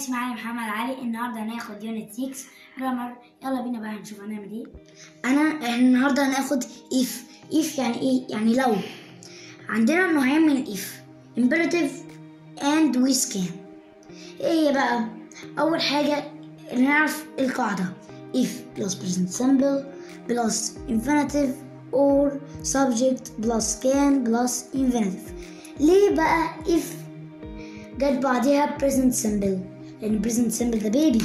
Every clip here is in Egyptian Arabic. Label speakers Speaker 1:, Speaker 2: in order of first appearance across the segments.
Speaker 1: اسمي علي محمد علي النهارده هناخد يونت 6 جرامر يلا بينا بقى هنشوف هنعمل ايه
Speaker 2: انا احنا النهارده هناخد if if يعني ايه يعني لو عندنا نوعين من if imperative and with can ايه هي بقى اول حاجه نعرف القاعده if plus present simple plus infinitive or subject plus can plus infinitive ليه بقى if جت بعديها present simple لان present simple ده بيبي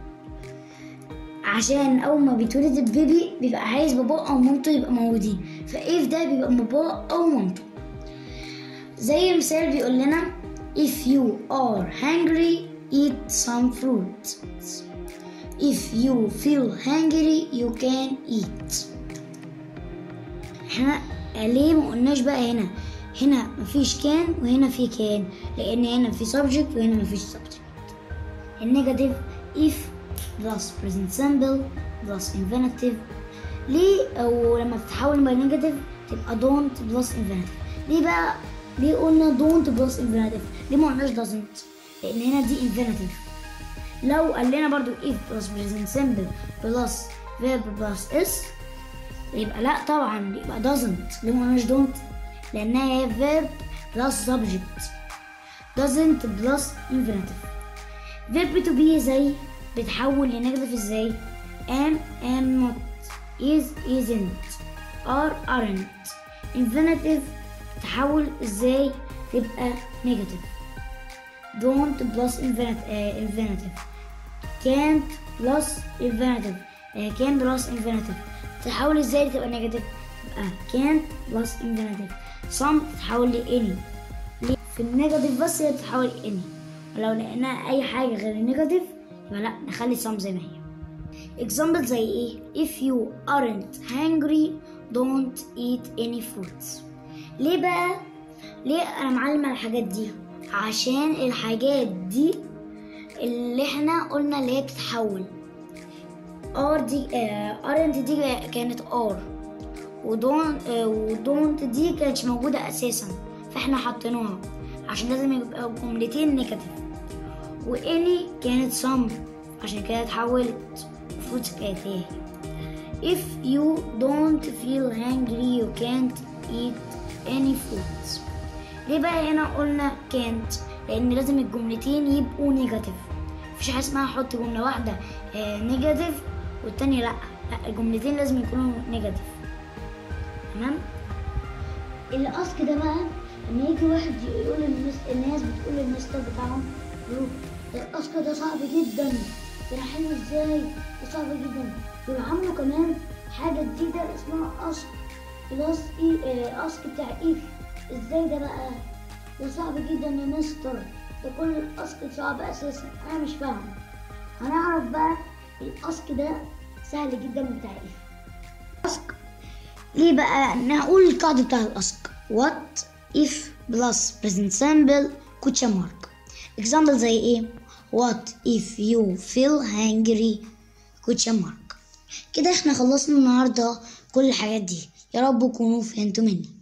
Speaker 2: عشان اول ما بيتولد البيبي بيبقى عايز باباه او مامته يبقى موجودين فايف ده بيبقى باباه او مامته زي مثال بيقول لنا if you are hungry eat some fruit if you feel hungry you can eat احنا ليه ما قلناش بقى هنا هنا مفيش كان وهنا في كان لان هنا في subject وهنا مفيش subject النيجاتيف if plus present simple plus infinitive ليه او لما تتحول من نيجاتيف تبقى don't plus infinitive ليه بقى ليه قلنا don't plus infinitive ليه ما قلناش doesn't لان هنا دي infinitive لو قال لنا برضو if plus present simple plus verb plus is يبقى لا طبعا يبقى doesn't ليه ما قلناش don't لانها هي verb plus subject doesn't plus infinitive verb to be زي بتحول لنيجاتيف ازاي am am not is isn't are aren't infinitive تحول ازاي تبقى نيجاتيف don't plus infinitive, uh, infinitive can't plus infinitive uh, can plus infinitive تحول ازاي تبقى نيجاتيف تبقى can't plus infinitive some تتحول ل any ليه؟ في النيجاتيف بس هي بتتحول ل any ولو لقينا اي حاجه غير النيجاتيف يبقى لا نخلي some زي ما هي example زي ايه if you aren't hungry don't eat any fruits ليه بقى ليه انا معلم على الحاجات دي عشان الحاجات دي اللي احنا قلنا اللي هي بتتحول ار دي ارنت دي كانت ار ودون ودونت دي كانتش موجودة اساسا فاحنا حطيناها عشان لازم يبقى جملتين نيجاتيف واني كانت صم عشان كده اتحولت فروتس كانت هي if you don't feel hungry you can't eat any fruits ليه بقى هنا قلنا can't لان لازم الجملتين يبقوا نيجاتيف مفيش حاجه اسمها احط جمله واحده نيجاتيف والتانية لا لا الجملتين لازم يكونوا نيجاتيف تمام الاسك ده بقى لما يجي واحد يقول للمس... الناس بتقول للمستر بتاعهم يقولوا ده الاسك ده صعب جدا ده حلو ازاي ده صعب جدا دول عملوا كمان حاجه جديده اسمها اسك بلس اي اسك بتاع ايف ازاي ده بقى ده صعب جدا يا مستر ده كل الاسك صعب اساسا انا مش فاهم هنعرف بقى الاسك ده سهل جدا بتاع ايف اسك ليه بقى نقول القاعدة بتاع الاسك what if plus present simple question mark example زي ايه what if you feel hungry question mark كده احنا خلصنا النهارده كل الحاجات دي يا رب تكونوا فهمتوا مني